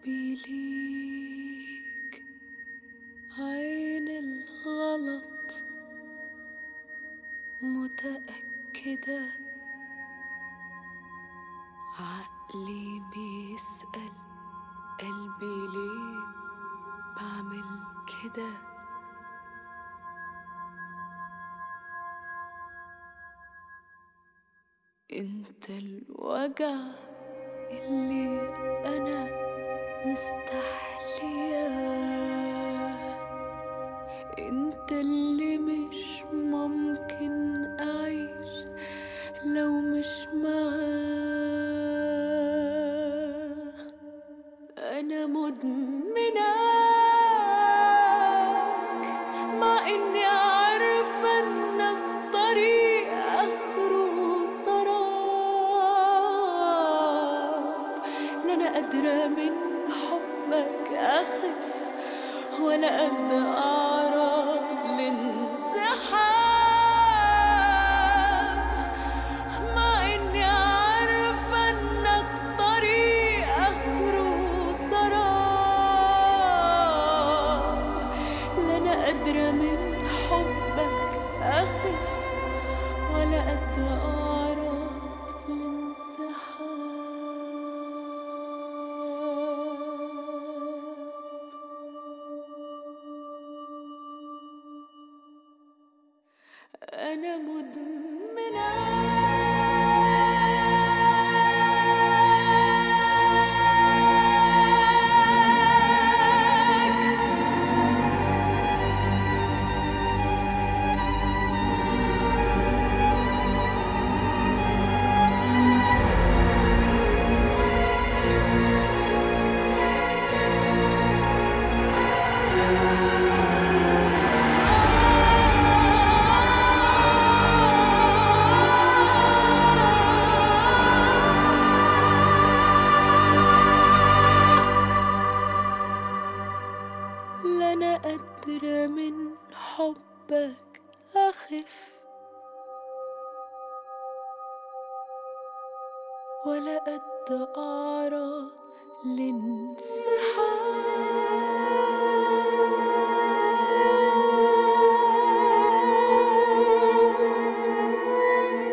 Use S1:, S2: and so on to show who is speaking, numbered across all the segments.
S1: قلبي ليك عين الغلط متأكدة عقلي بيسأل قلبي ليه بعمل كده انت الوجع اللي انا مستحلياه انت اللي مش ممكن اعيش لو مش معاه انا مدمناك مع اني عارفه انك طريق اخره سراب لا انا قادره من حبك اخف ولا قد اعرف الانسحاب مع اني عارفه انك طريق اخره سراب لا انا قادره من حبك اخف ولا قد اعرض الانسحاب أنا مدمناك لا أنا قادرة من حبك أخف ولا قد أعرض لانسحاب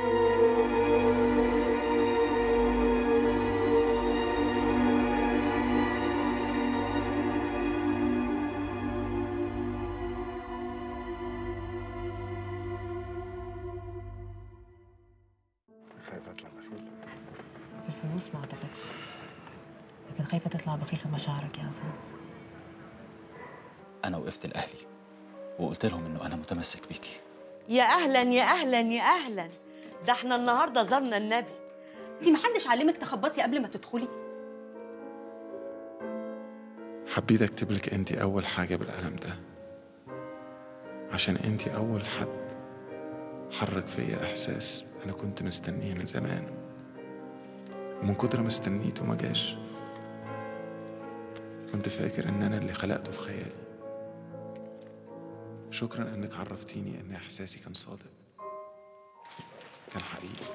S2: خايف اطلع بخيل
S3: الفلوس ما اعتقدش لكن خايفة تطلع بخيل في مشاعرك يا عزيز
S4: انا وقفت لاهلي وقلت لهم انه انا متمسك بيكي
S5: يا اهلا يا اهلا يا اهلا ده احنا النهارده زرنا النبي
S6: انت محدش علمك تخبطي قبل ما تدخلي
S2: حبيت اكتب لك انت اول حاجه بالقلم ده عشان انت اول حد حرك فيا احساس انا كنت مستنيه من زمان ومن كتر ما استنيته ما جاش كنت فاكر ان انا اللي خلقته في خيالي شكرا انك عرفتيني ان احساسي كان صادق كان حقيقي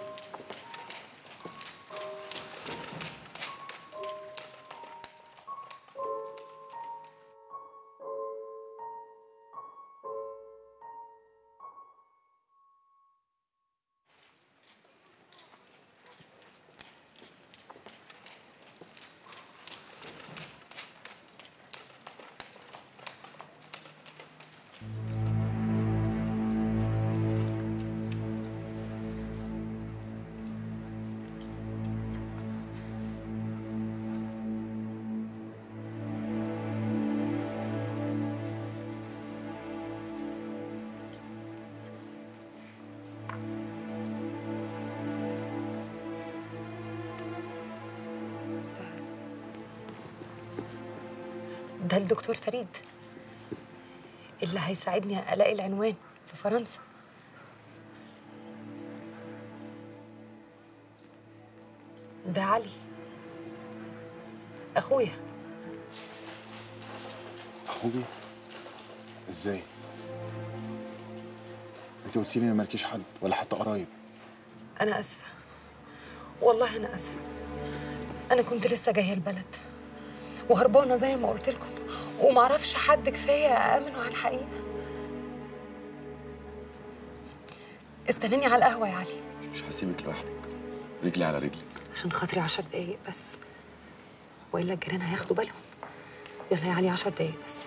S7: ده الدكتور فريد اللي هيساعدني الاقي العنوان في فرنسا ده علي اخويا
S2: اخوكي ازاي انت قلتي لي ما مالكيش حد ولا حتى قرايب
S7: انا اسفه والله انا اسفه انا كنت لسه جايه البلد وهربانه زي ما قلت لكم ومعرفش حد كفايه امنه على الحقيقه استناني على القهوه يا علي
S4: مش هسيبك لوحدك رجلي على رجلك
S7: عشان خاطري عشر دقايق بس والا الجيران هياخدوا بالهم يلا يا علي عشر دقايق بس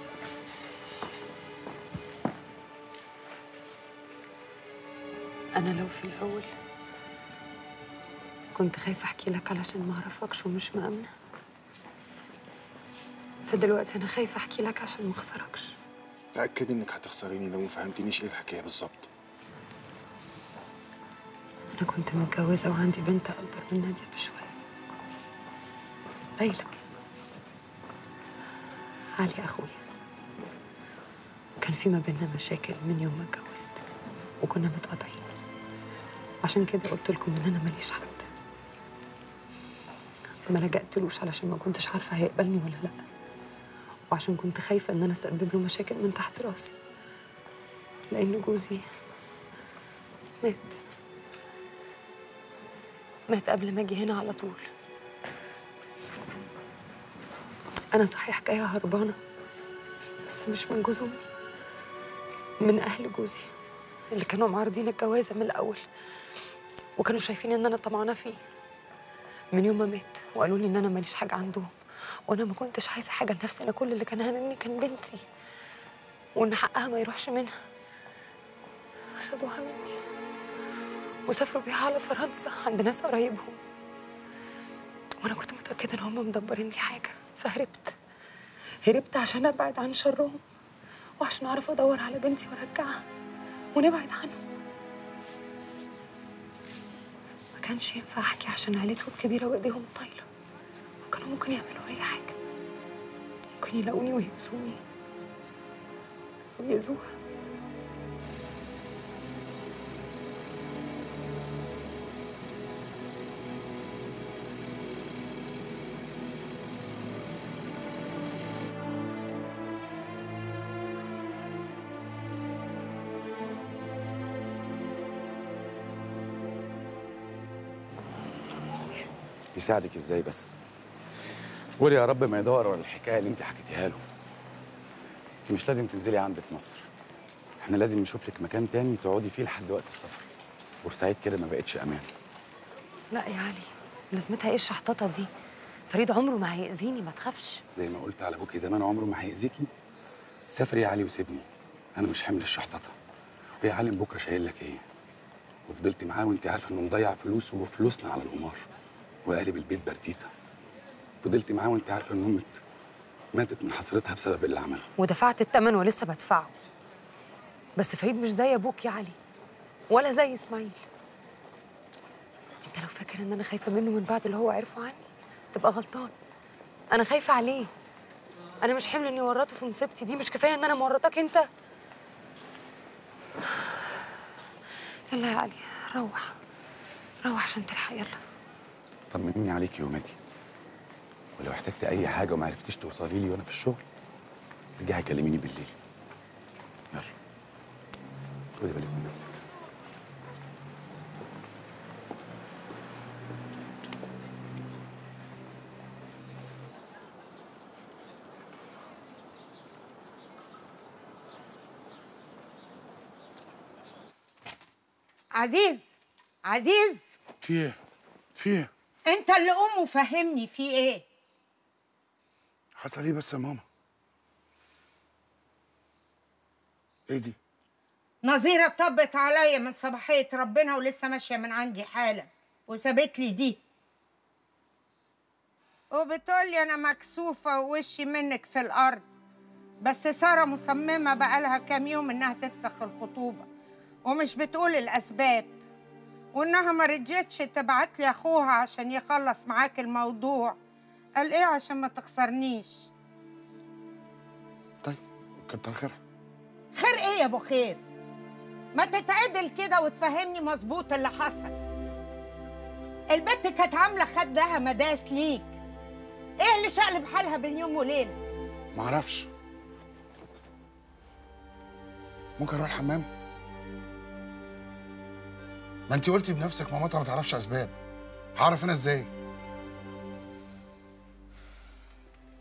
S7: انا لو في الاول كنت خايفه احكي لك علشان ما اعرفكش ومش مامنه فدلوقتي انا خايفه احكي لك عشان ما اخسركش
S2: تأكد إنك هتخسريني لو ما فهمتنيش إيه الحكاية بالظبط
S7: أنا كنت متجوزة وعندي بنت أكبر من نادية بشوية ليلى علي أخويا كان في ما بيننا مشاكل من يوم ما اتجوزت وكنا متقاطعين عشان كده قلت لكم إن أنا ماليش حد ما لجأتلوش علشان ما كنتش عارفة هيقبلني ولا لأ وعشان كنت خايفة إن أنا أسبب له مشاكل من تحت راسي لأن جوزي مات مات قبل ما اجي هنا على طول انا صحيح جايه هربانه بس مش من جوز امي من اهل جوزي اللي كانوا معارضين الجوازه من الاول وكانوا شايفين ان انا طمعانه فيه من يوم ما مات وقالوا لي ان انا ماليش حاجه عندهم وانا ما كنتش عايزه حاجه لنفسي انا كل اللي كان هاممني كان بنتي وان حقها ما يروحش منها خدوها مني وسافروا بيها على فرنسا عند ناس قرايبهم وانا كنت متاكده ان هم مدبرين لي حاجه فهربت هربت عشان ابعد عن شرهم وعشان اعرف ادور على بنتي وارجعها ونبعد عنهم ما كانش ينفع احكي عشان عيلتهم كبيره وايديهم طايله وكانوا ممكن يعملوا اي حاجه ممكن يلاقوني ويأذوني ويأذوها
S8: يساعدك ازاي بس قولي يا رب ما يدور ورا الحكايه اللي انت حكيتيها له انت مش لازم تنزلي عندي في مصر احنا لازم نشوف لك مكان تاني تقعدي فيه لحد وقت السفر بورسعيد كده ما بقتش امان
S7: لا يا علي لازمتها ايه الشحططه دي فريد عمره ما هيأذيني ما تخافش
S8: زي ما قلت على ابوكي زمان عمره ما هيأذيكي سافري يا علي وسيبني انا مش حمل الشحططه ويا عالم بكره شايل لك ايه وفضلت معاه وانت عارفه انه مضيع فلوسه وفلوسنا على القمار وقالب البيت برديته فضلت معاه وانت عارفه ان امك ماتت من حسرتها بسبب اللي عمله
S7: ودفعت الثمن ولسه بدفعه بس فريد مش زي ابوك يا علي ولا زي اسماعيل انت لو فاكر ان انا خايفه منه من بعد اللي هو عرفه عني تبقى غلطان انا خايفه عليه انا مش حمل اني ورطه في مصيبتي دي مش كفايه ان انا مورطاك انت يلا يا علي روح روح عشان تلحق يلا
S8: طمنيني عليك يوماتي ولو احتجت اي حاجه وما عرفتيش توصلي لي وانا في الشغل ارجعي كلميني بالليل يلا خدي بالك من نفسك
S9: عزيز عزيز
S2: في إيه؟ في إيه؟
S9: انت اللي قوم وفهمني في ايه
S2: حصل إيه بس يا ماما؟ إيه دي؟
S9: نظيرة طبت عليا من صباحية ربنا ولسه ماشية من عندي حالا وسابت لي دي وبتقولي أنا مكسوفة ووشي منك في الأرض بس سارة مصممة بقالها كام يوم إنها تفسخ الخطوبة ومش بتقول الأسباب وإنها ما رجتش تبعت لي أخوها عشان يخلص معاك الموضوع قال إيه عشان ما تخسرنيش
S2: طيب كتر خيرها
S9: خير ايه يا ابو خير ما تتعدل كده وتفهمني مظبوط اللي حصل البت كانت عامله خدها مداس ليك ايه اللي شقلب حالها بين يوم وليله
S2: معرفش ممكن اروح الحمام ما انت قلتي بنفسك مامتها ما تعرفش اسباب هعرف انا ازاي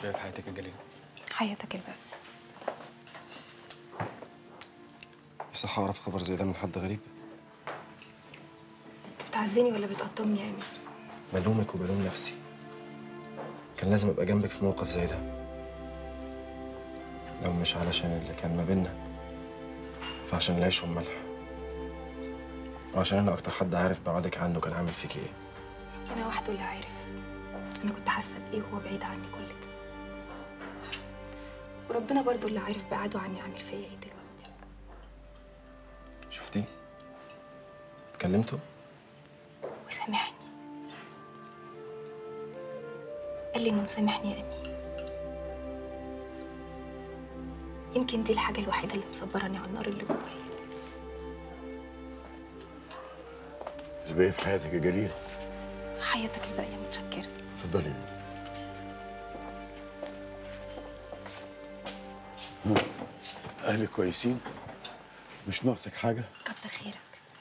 S10: جاي في حياتك يا جليل
S7: حياتك الباب
S10: يصح اعرف خبر زي ده من حد غريب
S7: انت بتعزني ولا بتقطمني يا امين
S10: بلومك وبلوم نفسي كان لازم ابقى جنبك في موقف زي ده لو مش علشان اللي كان ما بينا فعشان العيش والملح وعشان انا اكتر حد عارف بعدك عنه كان عامل فيكي ايه
S7: انا وحده اللي عارف انا كنت حاسه بايه وهو بعيد عني كل ده وربنا برضو اللي عارف بعده عني عامل فيا ايه دلوقتي
S10: شفتي اتكلمتوا
S7: وسامحني قال لي انه مسامحني يا امين يمكن دي الحاجه الوحيده اللي مصبراني على النار اللي جوايا
S11: الباقي في حياتك يا جليل
S7: حياتك الباقيه متشكره
S11: اتفضلي اهلك كويسين مش ناقصك حاجه
S7: كتر خيرك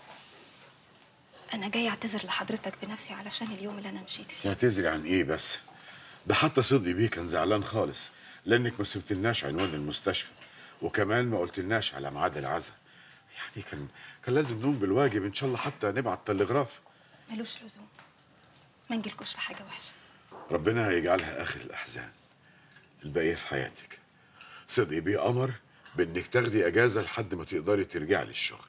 S7: انا جاي اعتذر لحضرتك بنفسي علشان اليوم اللي انا مشيت فيه
S11: تعتذري عن ايه بس ده حتى صدقي بيه كان زعلان خالص لانك ما سبتلناش عنوان المستشفى وكمان ما قلتلناش على ميعاد العزاء يعني كان كان لازم نقوم بالواجب ان شاء الله حتى نبعت تلغراف
S7: ملوش لزوم ما نجيلكوش في حاجه وحشه
S11: ربنا هيجعلها اخر الاحزان الباقيه في حياتك صدقي بيه قمر بانك تاخدي اجازه لحد ما تقدري ترجعي للشغل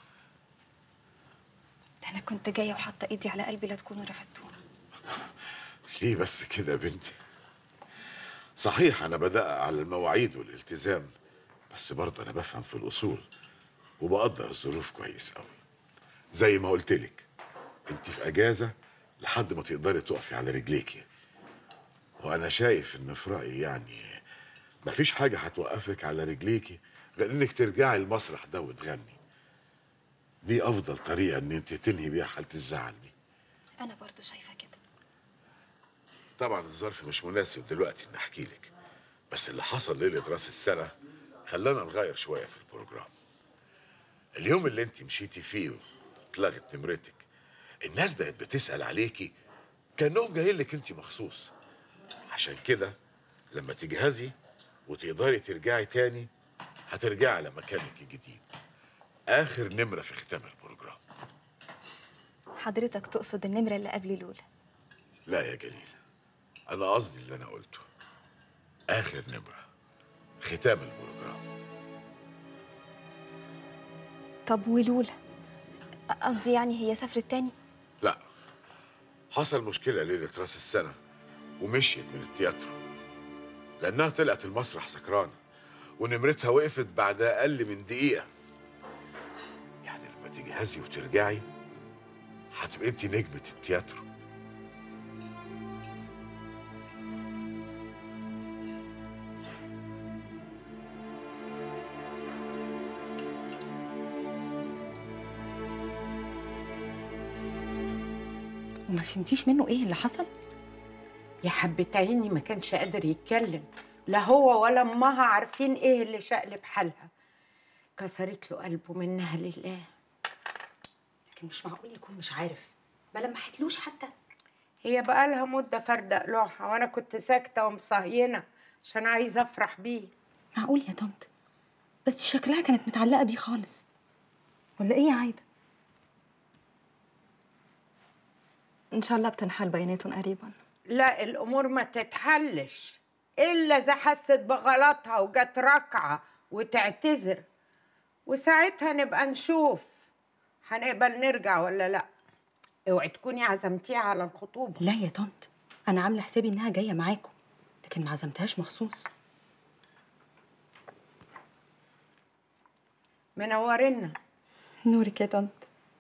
S7: ده انا كنت جايه وحاطه ايدي على قلبي لا تكونوا رفدتوني
S11: ليه بس كده يا بنتي صحيح انا بدأ على المواعيد والالتزام بس برضه انا بفهم في الاصول وبقدر الظروف كويس قوي زي ما قلت لك انت في اجازه لحد ما تقدري تقفي على رجليكي وانا شايف ان في رايي يعني مفيش حاجه هتوقفك على رجليكي غير انك ترجعي المسرح ده وتغني دي افضل طريقه ان انت تنهي بيها حاله الزعل دي
S7: انا برضو شايفه كده
S11: طبعا الظرف مش مناسب دلوقتي ان احكي لك بس اللي حصل ليله راس السنه خلانا نغير شويه في البروجرام اليوم اللي انت مشيتي فيه واتلغت نمرتك الناس بقت بتسال عليكي كانهم جايين لك انت مخصوص عشان كده لما تجهزي وتقدري ترجعي تاني هترجعي على مكانك الجديد اخر نمره في ختام البروجرام
S7: حضرتك تقصد النمره اللي قبل لولا
S11: لا يا جليل انا قصدي اللي انا قلته اخر نمره ختام البروجرام
S7: طب ولولا قصدي يعني هي سافرت تاني
S11: لا حصل مشكله ليله راس السنه ومشيت من التياترو لانها طلعت المسرح سكرانه ونمرتها وقفت بعد اقل من دقيقه يعني لما تجهزي وترجعي هتبقي انت نجمه التياترو
S6: وما فهمتيش منه ايه اللي حصل
S9: يا حبة عيني ما كانش قادر يتكلم لا هو ولا امها عارفين ايه اللي شقلب حالها كسرت له قلبه منها لله
S6: لكن مش معقول يكون مش عارف ما لمحتلوش حتى
S9: هي بقالها مدة فردة قلوعها وانا كنت ساكتة ومصهينة عشان عايزة افرح بيه
S6: معقول يا طنط بس دي شكلها كانت متعلقه بيه خالص ولا ايه يا عايده
S12: إن شاء الله بتنحل بيناتهم قريبا
S9: لا الامور ما تتحلش الا اذا حست بغلطها وجت ركعه وتعتذر وساعتها نبقى نشوف هنقبل نرجع ولا لا اوعي تكوني عزمتيها على الخطوبه
S6: لا يا طنط انا عامله حسابي انها جايه معاكم لكن ما عزمتهاش مخصوص
S9: منورنا
S12: نورك يا طنط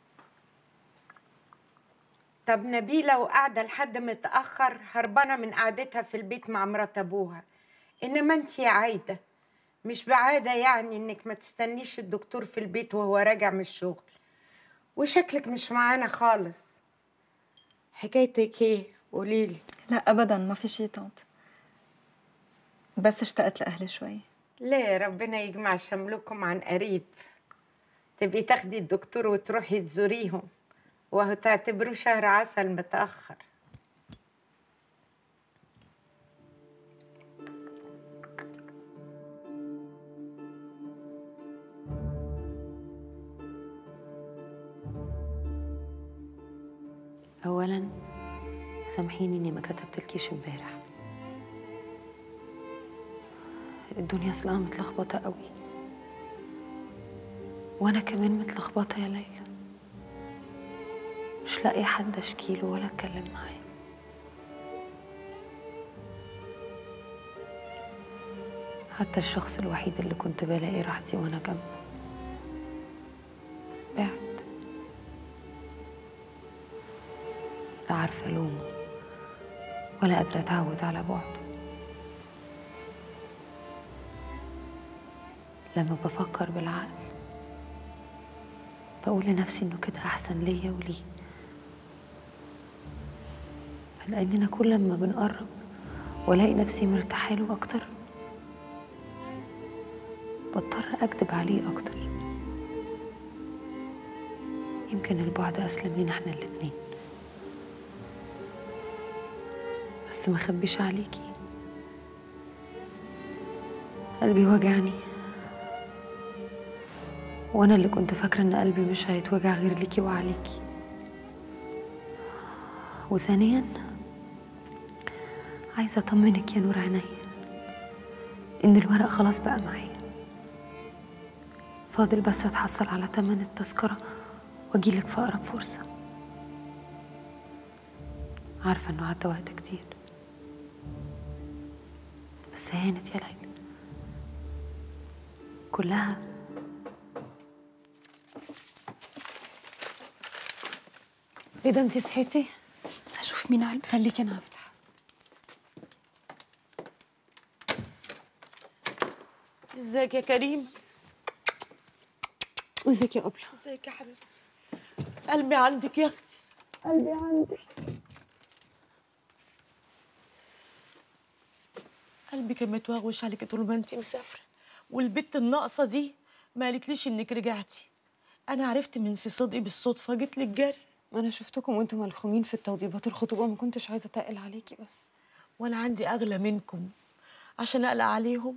S9: طب نبيلة وقاعدة لحد متأخر هربانة من قعدتها في البيت مع مرات أبوها إنما أنت يا عايدة مش بعادة يعني إنك ما تستنيش الدكتور في البيت وهو راجع من الشغل وشكلك مش معانا خالص حكايتك إيه؟ قوليلي
S12: لا أبدا ما في شي طنط بس اشتقت لأهلي شوي
S9: ليه ربنا يجمع شملكم عن قريب تبقي تاخدي الدكتور وتروحي تزوريهم وهو تعتبروه شهر عسل متأخر
S7: اولا سامحيني اني ما كتبتلكيش امبارح الدنيا اصلها متلخبطه قوي وانا كمان متلخبطه يا ليلى مش لاقيه حد اشكيله ولا اتكلم معاه حتى الشخص الوحيد اللي كنت بلاقي راحتي وانا جنبه بعد لا عارفه الومه ولا قادره اتعود على بعده لما بفكر بالعقل بقول لنفسي انه كده احسن ليا وليه لاننا كل ما بنقرب والاقي نفسي مرتاحه له اكتر بضطر اكدب عليه اكتر يمكن البعد اسلم لينا احنا الاتنين بس ما اخبيش عليكي قلبي وجعني وانا اللي كنت فاكره ان قلبي مش هيتوجع غير ليكي وعليكي وثانيا عايزه اطمنك يا نور عينيا ان الورق خلاص بقى معايا فاضل بس اتحصل على تمن التذكره واجيلك في اقرب فرصه عارفه انه عدى وقت كتير بس هانت يا ليلى كلها ايه ده انتي صحيتي؟
S6: هشوف مين على
S7: خليكي انا هفتح
S5: ازيك يا كريم
S7: ازيك يا قبلة
S5: ازيك يا حبيبتي قلبي عندك يا اختي قلبي عندك قلبي كان متوغوش عليك طول ما انت مسافره والبت الناقصه دي ما قالتليش انك رجعتي انا عرفت من سي صدقي بالصدفه جيت لك جري
S7: انا شفتكم وانتم ملخومين في التوضيبات الخطوبه ما كنتش عايزه اتقل عليكي بس
S5: وانا عندي اغلى منكم عشان اقلق عليهم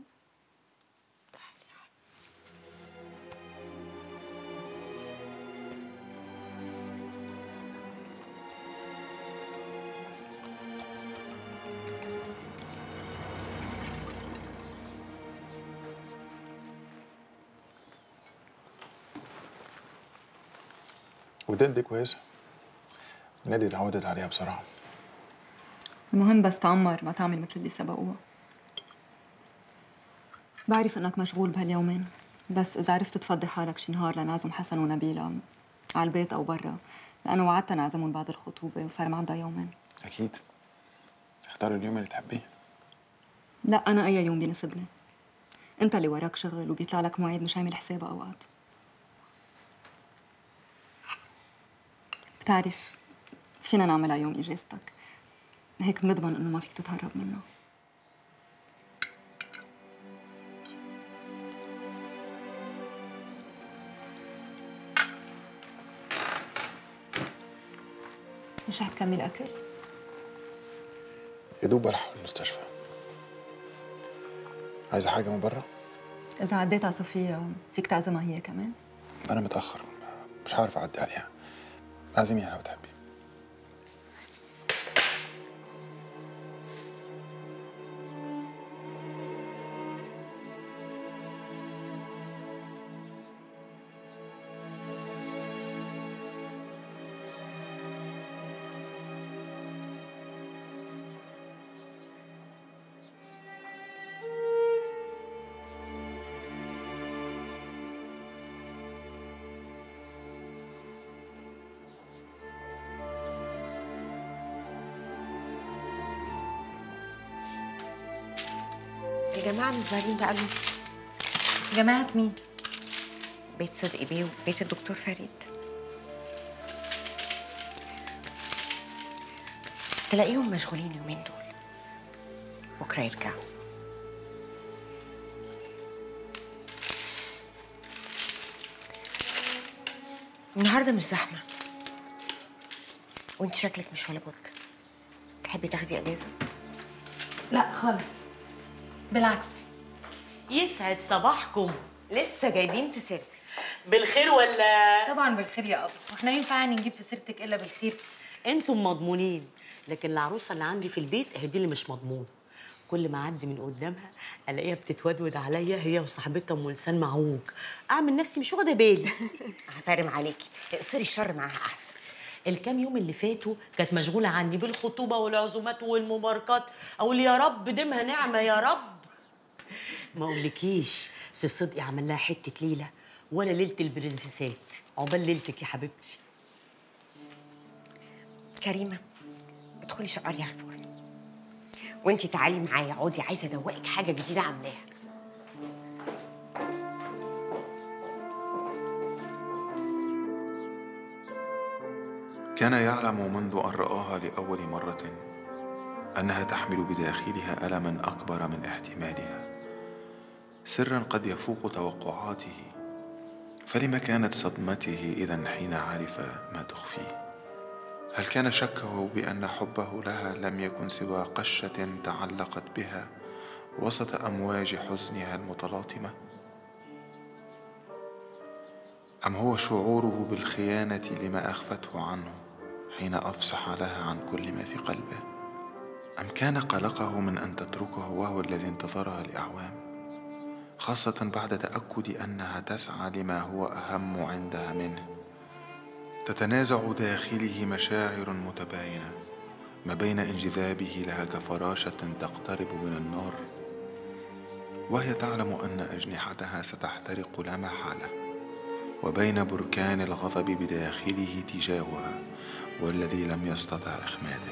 S2: وداد دي كويسة نادي اتعودت عليها بصراحة
S12: المهم بس تعمر ما تعمل مثل اللي سبقوها بعرف انك مشغول بهاليومين بس اذا عرفت تفضي حالك شي نهار لنعزم حسن ونبيلة على البيت او برا لانه وعدت نعزمهم بعد الخطوبة وصار ما عندها يومين
S2: أكيد اختار اليوم اللي تحبيه
S12: لا انا اي يوم بيناسبني انت اللي وراك شغل وبيطلع لك مواعيد مش عامل حسابها اوقات بتعرف فينا نعملها يوم اجازتك هيك بنضمن انه ما فيك تتهرب منه مش رح تكمل اكل؟
S2: يا دوب بلحق المستشفى عايزة حاجة من بره؟
S12: اذا عديت على صوفيا فيك تعزمها هي كمان؟
S2: أنا متأخر مش عارف أعدي عليها عزميها لو تحبي
S5: يا جماعه مش ظاهرين بقالهم
S13: جماعة مين؟
S5: بيت صدقي بيه وبيت الدكتور فريد تلاقيهم مشغولين اليومين دول بكره يرجعوا النهارده مش زحمه وانت شكلك مش ولا بد تحبي تاخدي اجازه
S13: لا خالص بالعكس
S5: يسعد صباحكم لسه جايبين في سيرتك بالخير ولا
S13: طبعا بالخير يا ابو واحنا ينفع يعني نجيب في سيرتك الا بالخير
S5: انتم مضمونين لكن العروسه اللي عندي في البيت هي دي اللي مش مضمونه كل ما اعدي من قدامها الاقيها بتتودود عليا هي وصاحبتها ام لسان معوج اعمل نفسي مش واخده بالي
S14: هفارم عليكي اقصري الشر معاها احسن
S5: الكام يوم اللي فاتوا كانت مشغوله عني بالخطوبه والعزومات والمباركات اقول يا رب ديمها نعمه يا رب ما اقولكيش سي صدقي عمل لها حته ليله ولا ليله البرنسيسات عقبال ليلتك يا حبيبتي
S14: كريمه ادخلي شقري على الفرن وانتي تعالي معايا اقعدي عايزه ادوقك حاجه جديده عاملاها
S2: كان يعلم منذ أن رآها لأول مرة أنها تحمل بداخلها ألما أكبر من احتمالها سرا قد يفوق توقعاته فلما كانت صدمته إذا حين عرف ما تخفيه هل كان شكه بأن حبه لها لم يكن سوى قشة تعلقت بها وسط أمواج حزنها المتلاطمة؟ أم هو شعوره بالخيانة لما أخفته عنه حين أفصح لها عن كل ما في قلبه؟ أم كان قلقه من أن تتركه وهو الذي انتظرها لأعوام؟ خاصة بعد تأكد أنها تسعى لما هو أهم عندها منه تتنازع داخله مشاعر متباينة ما بين انجذابه لها كفراشة تقترب من النار وهي تعلم أن أجنحتها ستحترق لا محالة وبين بركان الغضب بداخله تجاهها والذي لم يستطع إخماده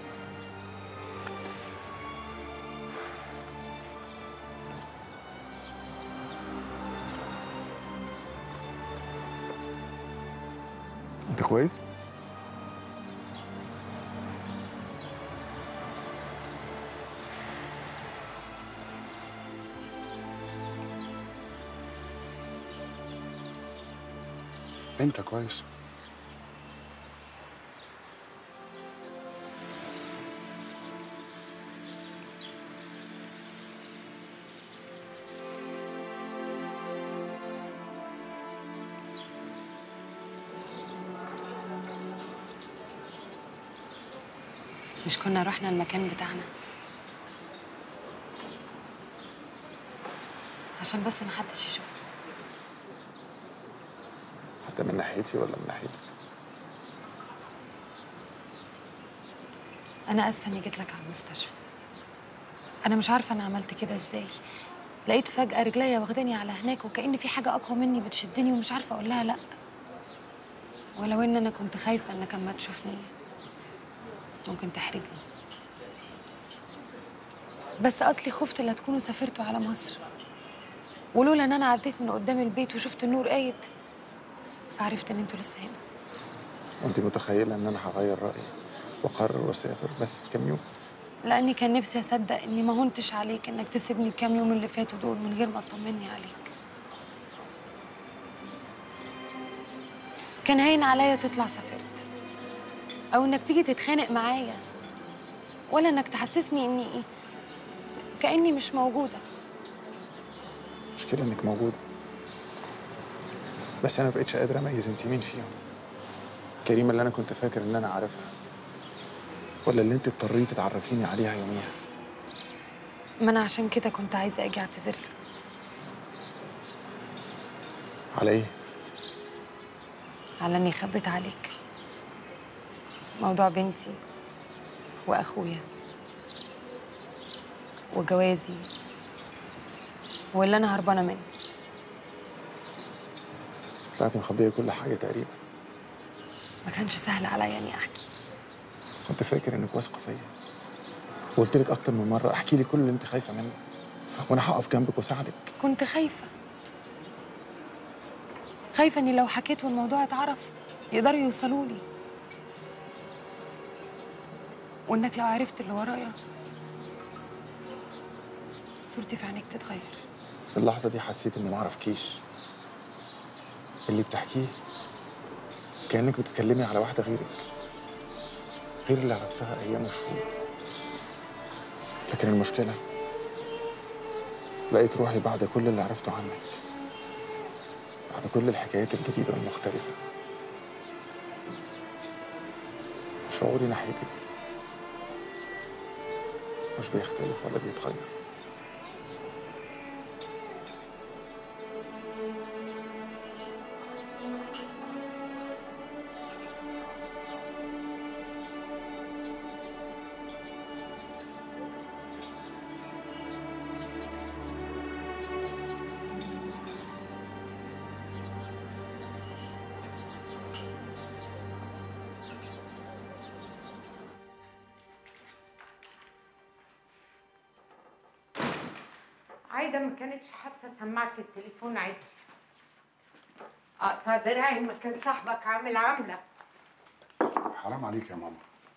S15: انت كويس؟ انت كويس
S7: مش كنا رحنا المكان بتاعنا عشان بس محدش يشوفنا
S15: حتى من ناحيتي ولا من ناحيتك؟
S7: انا اسفه اني جيت لك على المستشفى انا مش عارفه انا عملت كده ازاي لقيت فجاه رجليا واخداني على هناك وكأن في حاجه اقوى مني بتشدني ومش عارفه اقول لها لا ولو ان انا كنت خايفه انك اما تشوفني ممكن تحرجني بس اصلي خفت لا تكونوا سافرتوا على مصر ولولا ان انا عديت من قدام البيت وشفت النور قايد فعرفت ان انتوا لسه هنا
S15: وانت متخيله ان انا هغير رايي واقرر واسافر بس في كام يوم
S7: لاني كان نفسي اصدق اني ما هنتش عليك انك تسيبني الكام يوم اللي فاتوا دول من غير ما تطمني عليك كان هين عليا تطلع سافرت او انك تيجي تتخانق معايا ولا انك تحسسني اني ايه كاني مش موجوده
S15: المشكله انك موجوده بس انا ما بقتش قادر اميز انت مين فيهم كريمه اللي انا كنت فاكر ان انا عارفها ولا اللي انت اضطريتي تعرفيني عليها يوميها
S7: ما انا عشان كده كنت عايزه اجي اعتذر لك
S15: على ايه
S7: على اني خبيت عليك موضوع بنتي واخويا وجوازي واللي انا هربانه منه
S15: طلعتي مخبيه كل حاجه تقريبا
S7: ما كانش سهل عليا اني احكي
S15: كنت فاكر انك واثقه فيا وقلت لك اكتر من مره احكي لي كل اللي انت خايفه منه وانا هقف جنبك واساعدك
S7: كنت خايفه خايفه اني لو حكيت والموضوع اتعرف يقدروا يوصلوا لي وانك لو عرفت اللي ورايا صورتي في عينيك تتغير
S15: في اللحظه دي حسيت اني ما اعرفكيش اللي بتحكيه كانك بتتكلمي على واحده غيرك غير اللي عرفتها ايام وشهور لكن المشكله لقيت روحي بعد كل اللي عرفته عنك بعد كل الحكايات الجديده والمختلفه مش شعوري ناحيتك مش بيختلف ولا بيتغير
S9: عايدة ما كانتش حتى سماعة التليفون عدل اقطع دراعي ما كان صاحبك عامل عاملة
S16: حرام عليك يا ماما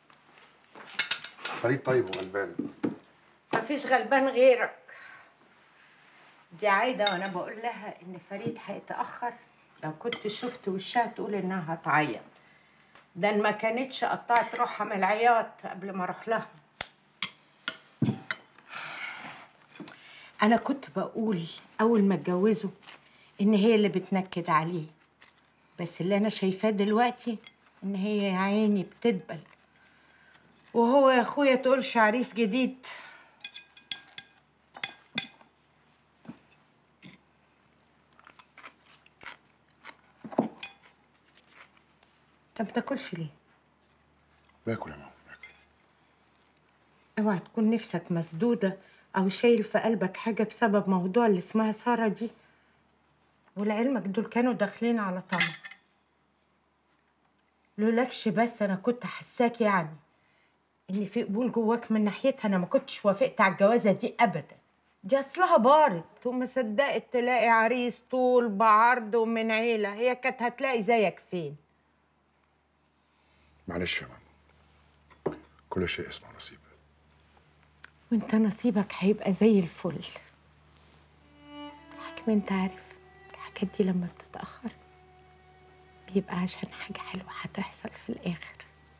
S16: فريد طيب وغلبان
S9: مفيش غلبان غيرك دي عايدة وانا بقول لها ان فريد هيتأخر لو كنت شفت وشها تقول انها هتعيط ده إن ما كانتش قطعت روحها من العياط قبل ما اروح لها انا كنت بقول اول ما اتجوزه ان هي اللي بتنكد عليه بس اللي انا شايفاه دلوقتي ان هي يا عيني بتدبل وهو يا اخويا تقولش عريس جديد انت ما بتاكلش ليه
S16: باكل يا ماما
S9: اوعى تكون نفسك مسدودة أو شايل في قلبك حاجة بسبب موضوع اللي اسمها سارة دي ولعلمك دول كانوا داخلين على طمع لولاكش بس أنا كنت حساك يعني إن في قبول جواك من ناحيتها أنا ما كنتش وافقت على الجوازة دي أبدا دي أصلها بارد وما صدقت تلاقي عريس طول بعرض ومن عيلة هي كانت هتلاقي زيك فين
S16: معلش يا ماما كل شيء اسمه نصيب
S9: وانت نصيبك هيبقى زي الفل حكم انت عارف الحاجات دي لما بتتأخر بيبقى عشان حاجة حلوة هتحصل في الآخر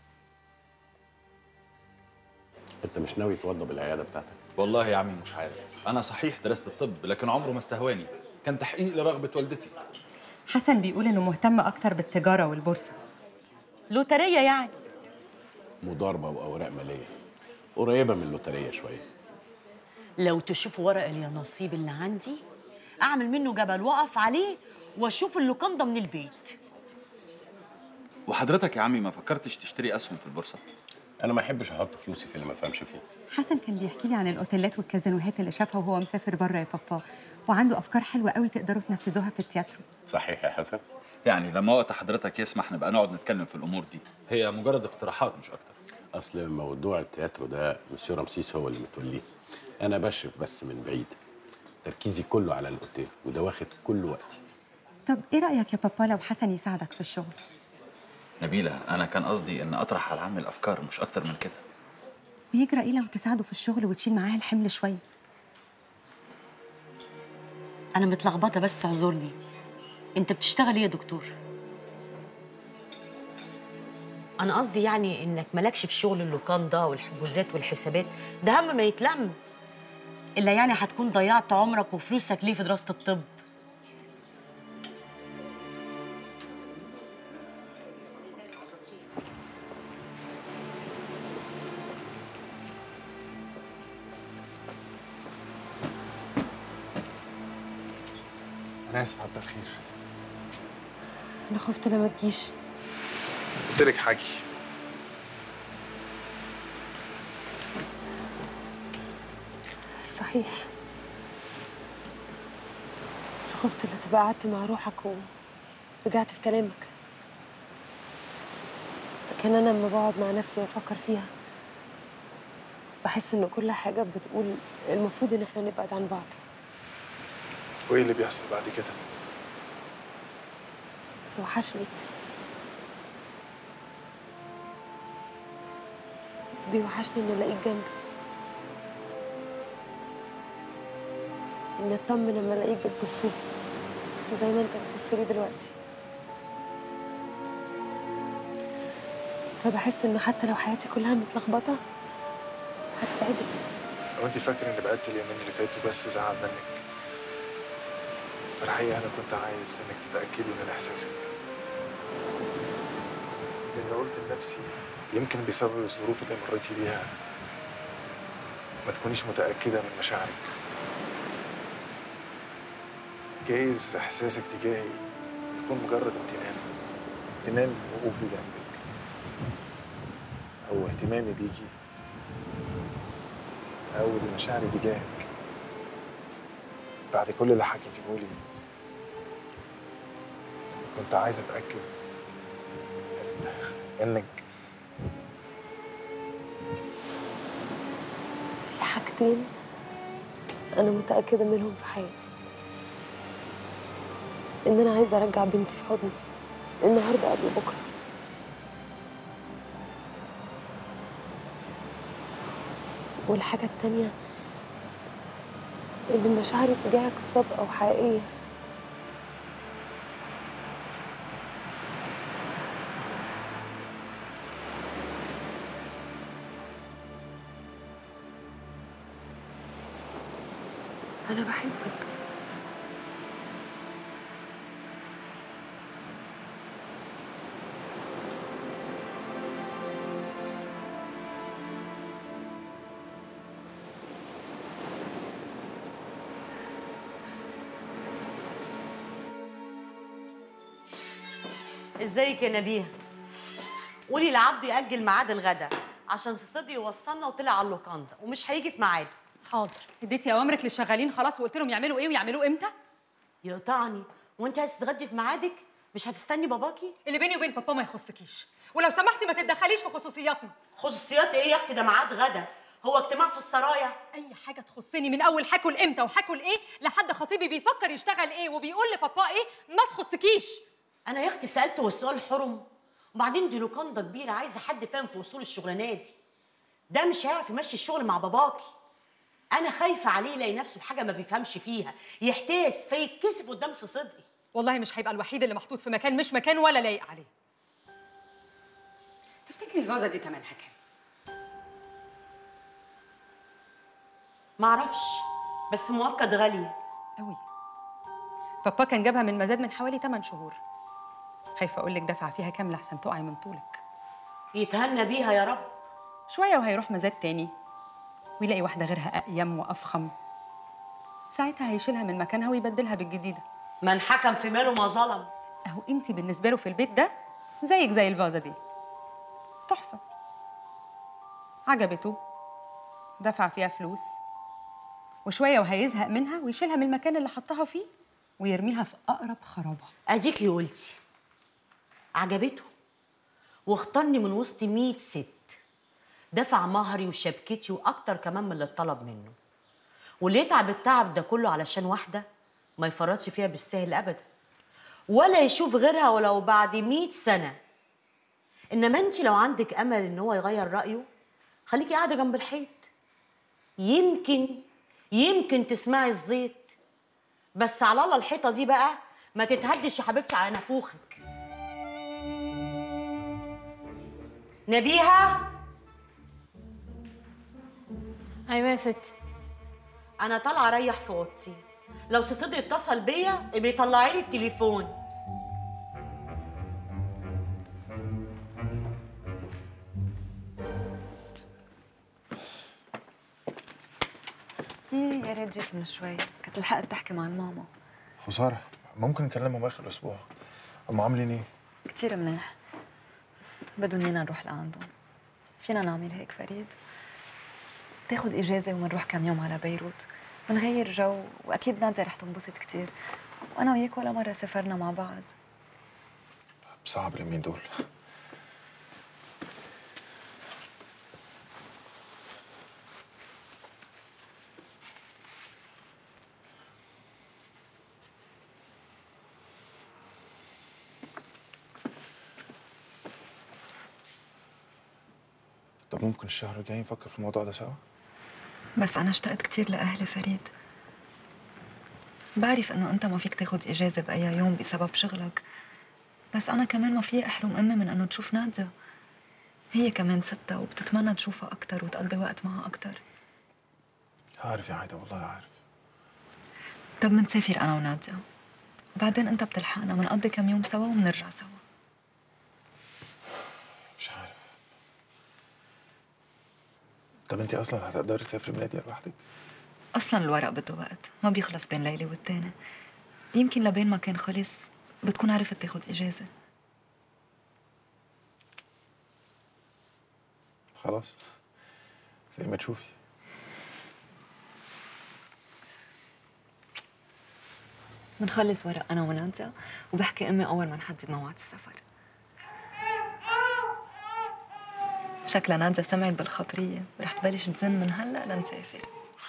S17: انت مش ناوي توضب العياده بتاعتك
S4: والله يا عمي مش عارف انا صحيح درست الطب لكن عمره ما استهواني كان تحقيق لرغبه والدتي
S6: حسن بيقول انه مهتم اكتر بالتجاره والبورصه
S5: لوتريه يعني
S17: مضاربه واوراق ماليه قريبه من اللوتريه شويه
S5: لو تشوفوا ورق اليانصيب اللي عندي اعمل منه جبل واقف عليه واشوف اللوكاندا من البيت
S4: وحضرتك يا عمي ما فكرتش تشتري اسهم في البورصه
S17: انا ما احبش احط فلوسي في اللي ما فهمش فيه
S6: حسن كان بيحكي لي عن الاوتيلات والكازينوهات اللي شافها وهو مسافر بره يا بابا وعنده افكار حلوه قوي تقدروا تنفذوها في التياترو
S17: صحيح يا حسن
S4: يعني لما وقت حضرتك يسمح نبقى نقعد نتكلم في الامور دي هي مجرد اقتراحات مش اكتر
S17: اصل موضوع التياترو ده مسيو رمسيس هو اللي متوليه انا بشرف بس من بعيد تركيزي كله على الاوتيل وده واخد كل وقتي
S6: طب ايه رايك يا بابا لو حسن يساعدك في الشغل
S4: نبيله انا كان قصدي ان اطرح على عمي الافكار مش اكتر من كده
S6: ويجرى ايه لو تساعده في الشغل وتشيل معاه الحمل شويه
S5: انا متلخبطه بس اعذرني انت بتشتغل ايه يا دكتور انا قصدي يعني انك مالكش في شغل اللوكاندا والحجوزات والحسابات ده هم ما يتلم الا يعني هتكون ضيعت عمرك وفلوسك ليه في دراسه الطب
S15: انا اسف على التاخير
S7: انا خفت لما تجيش
S15: قلت لك حاجي
S7: صحيح بس خفت لا تبقى قعدت مع روحك ورجعت في كلامك بس كان انا لما بقعد مع نفسي وافكر فيها بحس ان كل حاجه بتقول المفروض ان احنا نبعد عن بعض
S15: وايه اللي بيحصل بعد كده
S7: توحشني بيوحشني ان الاقيك جنبي ان اطمن لما الاقيك بتبصلي زي ما انت بتبصلي دلوقتي فبحس انه حتى لو حياتي كلها متلخبطه هتبعدك
S15: لو انت فاكره اني بقتل اليومين اللي فاتوا بس زعل منك في الحقيقه انا كنت عايز انك تتاكدي من احساسك لان مرة قلت لنفسي يمكن بسبب الظروف اللي مريتي بيها ما تكونيش متأكدة من مشاعرك جايز إحساسك تجاهي يكون مجرد امتنان امتنان وقوفي جنبك أو اهتمامي بيكي أو مشاعري تجاهك بعد كل اللي حكيتيهولي كنت عايز أتأكد إن- إنك
S7: في حاجتين أنا متأكدة منهم في حياتي إن أنا عايزة أرجع بنتي في حضني النهاردة قبل بكرة والحاجة التانية إن مشاعري تجاهك صادقة وحقيقية أنا بحبك
S5: ازيك يا نبيه قولي لعبده ياجل ميعاد الغدا عشان صدي يوصلنا وطلع على اللوكاندا ومش هيجي في ميعاده
S6: حاضر اديتي اوامرك للشغالين خلاص وقلت لهم يعملوا ايه ويعملوه امتى
S5: يقطعني وانت عايز تتغدي في ميعادك مش هتستني باباكي
S6: اللي بيني وبين بابا ما يخصكيش ولو سمحتي ما تتدخليش في خصوصياتنا
S5: خصوصيات ايه يا اختي ده ميعاد غدا هو اجتماع في السرايا
S6: اي حاجه تخصني من اول هاكل امتى وهاكل ايه لحد خطيبي بيفكر يشتغل ايه وبيقول لبابا ايه ما تخصكيش
S5: انا يا اختي سالت والسؤال حرم وبعدين دي لوكاندا كبيره عايزه حد فاهم في اصول الشغلانه دي ده مش هيعرف يمشي الشغل مع باباكي انا خايفه عليه يلاقي نفسه في حاجه ما بيفهمش فيها يحتاس فيتكسف قدام سي صدقي
S6: والله مش هيبقى الوحيد اللي محطوط في مكان مش مكان ولا لايق عليه تفتكري الفازه دي تمنها كام
S5: معرفش بس مؤكد غاليه
S6: قوي بابا كان جابها من مزاد من حوالي 8 شهور خايفه اقول لك دفع فيها كام لحسن تقعي من طولك
S5: يتهنى بيها يا رب
S6: شويه وهيروح مزاد تاني ويلاقي واحده غيرها اقيم وافخم ساعتها هيشيلها من مكانها ويبدلها بالجديده
S5: من حكم في ماله ما ظلم
S6: اهو انت بالنسبه له في البيت ده زيك زي الفازه دي تحفه عجبته دفع فيها فلوس وشويه وهيزهق منها ويشيلها من المكان اللي حطها فيه ويرميها في اقرب خرابه
S5: اديكي قلتي عجبته واختارني من وسط 100 ست دفع مهري وشبكتي واكتر كمان من اللي اتطلب منه واللي يتعب التعب ده كله علشان واحده ما يفرطش فيها بالسهل ابدا ولا يشوف غيرها ولو بعد 100 سنه انما انت لو عندك امل ان هو يغير رايه خليكي قاعده جنب الحيط يمكن يمكن تسمعي الزيت بس على الله الحيطه دي بقى ما تتهدش يا حبيبتي على نافوخك نبيهه
S13: ايوه يا ستي
S5: انا طالعه اريح في اوضتي لو صدق اتصل بيا بيطلعي لي التليفون
S12: يي يا ريت جيت من شوي كنت لحقت تحكي مع الماما
S15: خسارة ممكن نكلمهم آخر الأسبوع هم عاملين إيه؟
S12: كتير منيح بدهم ايانا نروح لعندهم فينا نعمل هيك فريد تاخد اجازه ومنروح كم يوم على بيروت ونغير جو واكيد ناديه رح تنبسط كتير وانا وياك ولا مره سافرنا مع بعض
S15: صعب اليومين دول طب ممكن الشهر الجاي نفكر في الموضوع ده سوا؟
S12: بس انا اشتقت كتير لاهلي فريد بعرف انه انت ما فيك تاخد اجازه باي يوم بسبب شغلك بس انا كمان ما في احرم امي من انه تشوف ناديه هي كمان ستة وبتتمنى تشوفها اكثر وتقضي وقت معها اكثر
S15: عارف يا عايدة والله عارف
S12: طب منسافر انا وناديه وبعدين انت بتلحقنا بنقضي كم يوم سوا وبنرجع سوا
S15: طب انت اصلا هتقدري تسافري بلادي لوحدك
S12: اصلا الورق بده وقت ما بيخلص بين ليله والتاني يمكن لبين ما كان خلص بتكون عرفت تاخد اجازه
S15: خلاص زي ما تشوفي
S12: بنخلص ورق انا ونانسا وبحكي امي اول ما نحدد موعد السفر شكلها نانزا سمعت بالخبريه ورح تبلش تزن من هلا لنسافر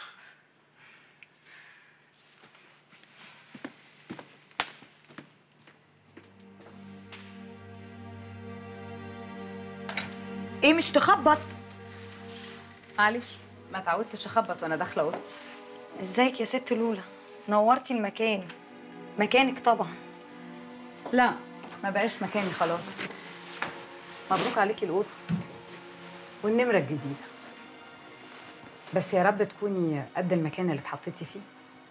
S5: ايه مش تخبط
S6: معلش ما تعودتش اخبط وانا داخله اوضتي
S18: ازيك يا ست لولا نورتي المكان مكانك طبعا
S6: لا ما بقاش مكاني خلاص مبروك عليكي الاوضه والنمره الجديده بس يا رب تكوني قد المكان اللي اتحطيتي فيه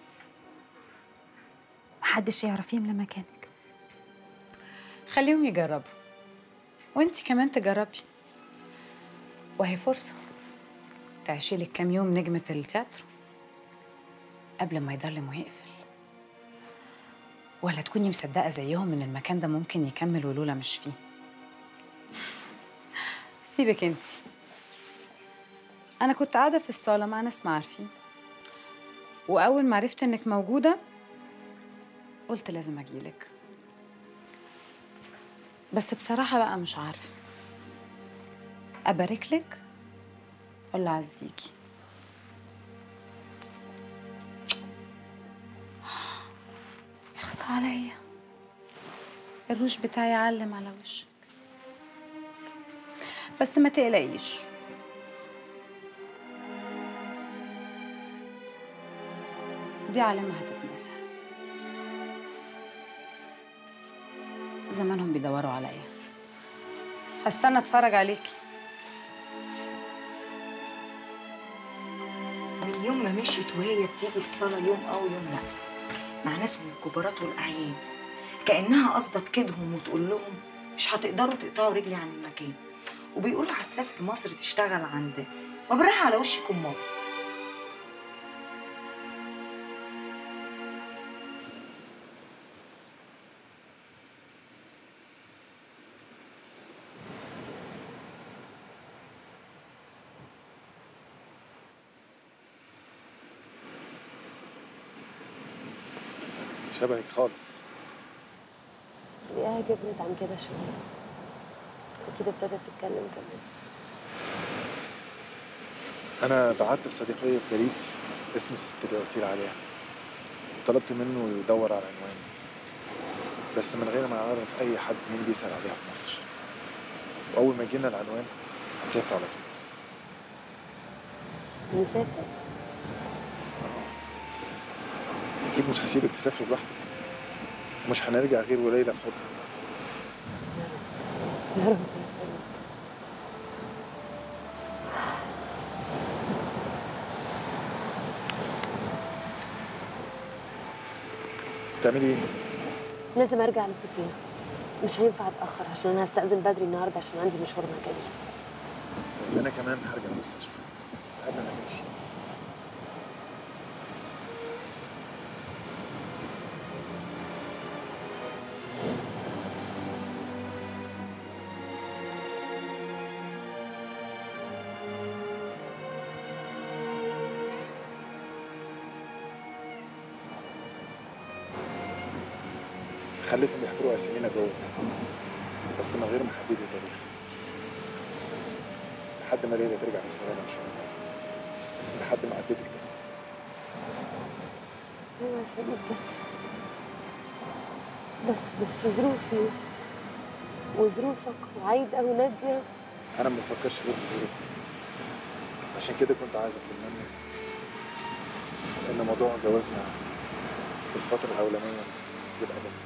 S18: محدش يعرف يملى مكانك
S19: خليهم يجربوا وانت كمان تجربي وهي فرصة تعيشي لك كام يوم نجمة التياترو قبل ما يضلم ويقفل ولا تكوني مصدقة زيهم إن المكان ده ممكن يكمل ولولا مش فيه سيبك انت أنا كنت قاعدة في الصالة مع ناس معارفين وأول ما عرفت إنك موجودة قلت لازم أجيلك بس بصراحة بقى مش عارفة أبارك لك ولا أعزيكي يخص عليا الروش بتاعي علم على وشك بس ما تقلقيش دي علامة هتتمسح زمانهم بيدوروا عليا هستنى اتفرج عليكي
S18: من يوم ما مشيت وهي بتيجي الصلاة يوم أو يوم لأ مع ناس من الكبارات والأعيان كأنها قصدة تكيدهم وتقول لهم مش هتقدروا تقطعوا رجلي عن المكان وبيقولوا هتسافر مصر تشتغل عند وبراها على وشك أمها
S15: شبهك خالص
S20: تلاقيها كبرت عن كده شوية أكيد ابتدت تتكلم كمان
S15: انا بعت لصديقي في باريس اسم الست اللي قلت لي عليها طلبت منه يدور على عنوان بس من غير ما اعرف اي حد مين بيسال عليها في مصر واول ما جينا العنوان هنسافر على طول
S20: نسافر
S15: اكيد مش هسيبك تسافري لوحدك ومش هنرجع غير وليلى في حضنك
S20: يا رب يا فريد
S15: تعملي ايه؟
S20: لازم أرجع لسفينة مش هينفع أتأخر عشان أنا هستأذن بدري النهاردة عشان عندي مشوار مكاني
S15: انا كمان هرجع المستشفى بس قبل ما تمشي خليتهم يحفروا اسامينا جوه بس من غير ما حددوا تاريخ لحد ما ليلى ترجع بالسلامه ان شاء الله لحد ما عدتك تخلص
S20: أيوة يا فريد بس بس بس ظروفي وظروفك وعايدة ونادية
S15: انا ما بفكرش غير في الظروف دي عشان كده كنت عايز اطلب منك ان موضوع جوازنا في الفتره الاولانيه يبقى بينا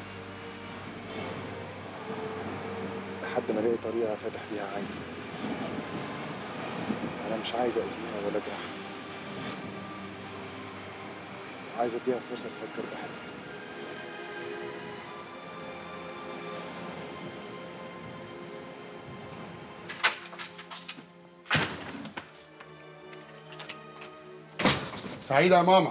S15: لحد ما الاقي طريقه فاتح بيها عادي انا مش عايز اذيها ولا اجرحها عايز اديها فرصه تفكر براحتها
S21: سعيدة يا ماما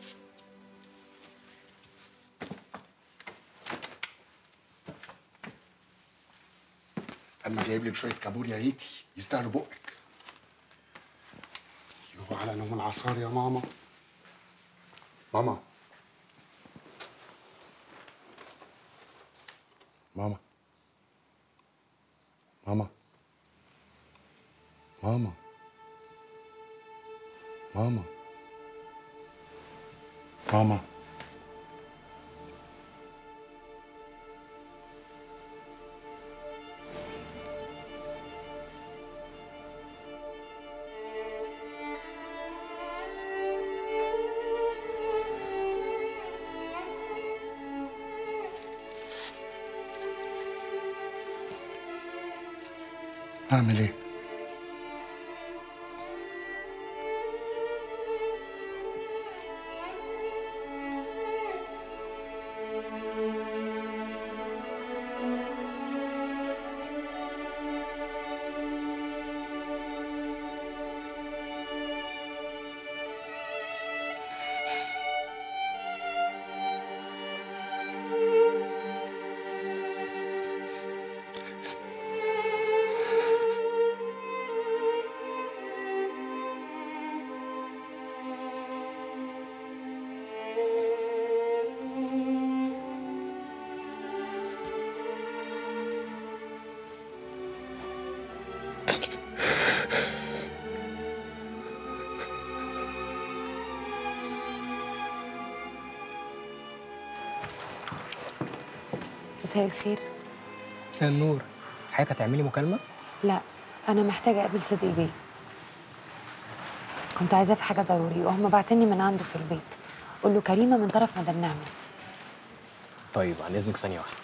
S21: أما جايب لك شوية كابوريا هيتي يستاهلوا بقك يو على نوم العصار يا ماما ماما ماما ماما ماما ماما ماما هعمل ايه؟
S7: مساء الخير
S10: مساء النور حضرتك هتعملي مكالمة؟
S7: لا انا محتاجه اقابل صديق بيه كنت عايزاه في حاجه ضروري وهم بعتني من عنده في البيت قول له كريمه من طرف مدام نعمت
S10: طيب عن إذنك ثانية واحدة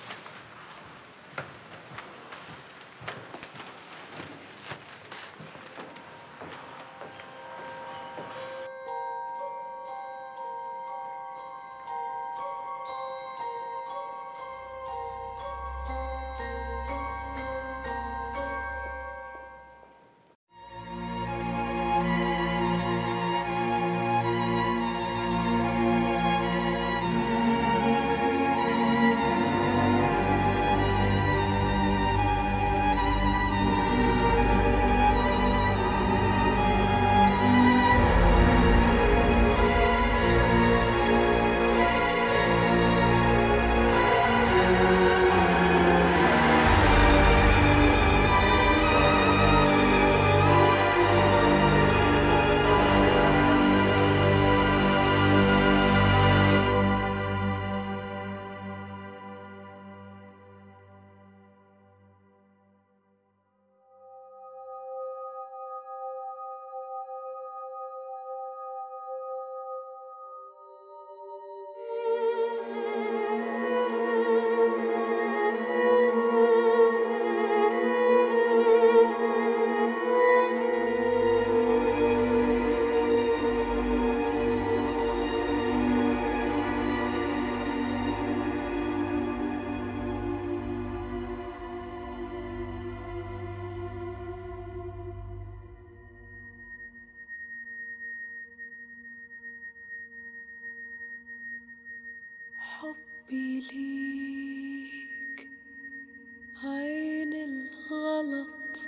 S1: حبي ليك عين الغلط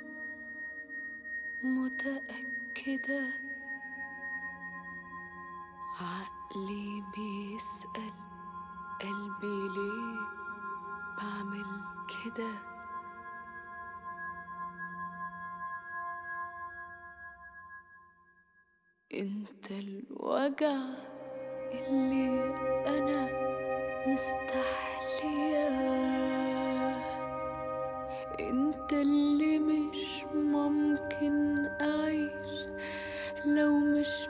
S1: متأكدة عقلي بيسأل قلبي ليه بعمل كده انت الوجع اللي انا مستحلياه انت اللي مش ممكن اعيش لو مش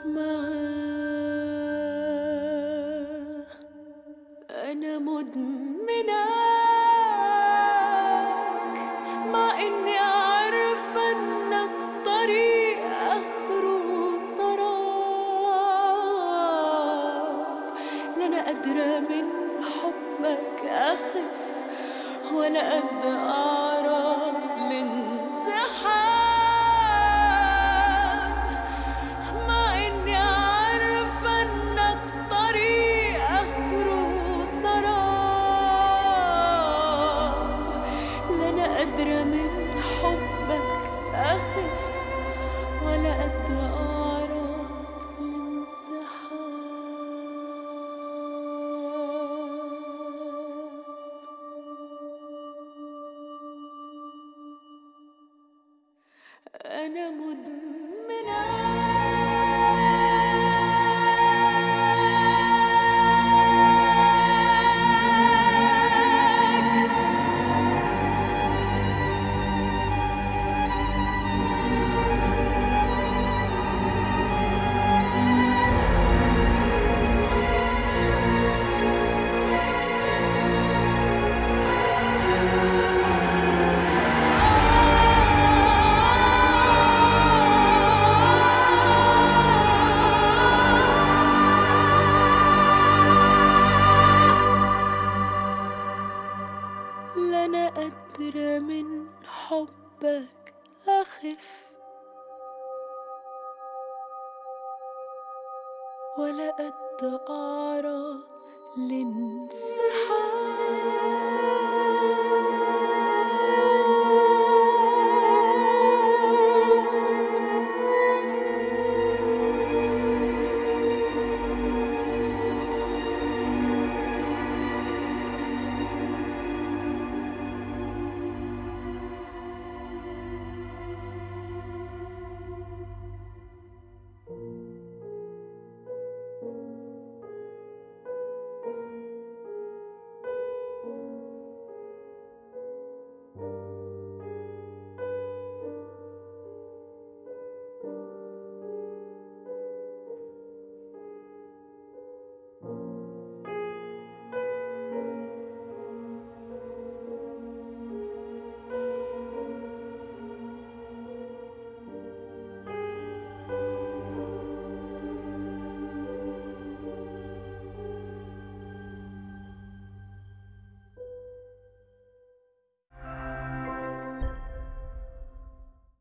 S1: معاه انا مدمناك مع اني عارفه انك طريق اخره سراب لا انا قادره من حبك اخف ولا قد اعرف الانسحاب مع اني عارفه أنا مدمنة لا أنا قادرة من حبك أخف ولا قد أعرض لانسحاب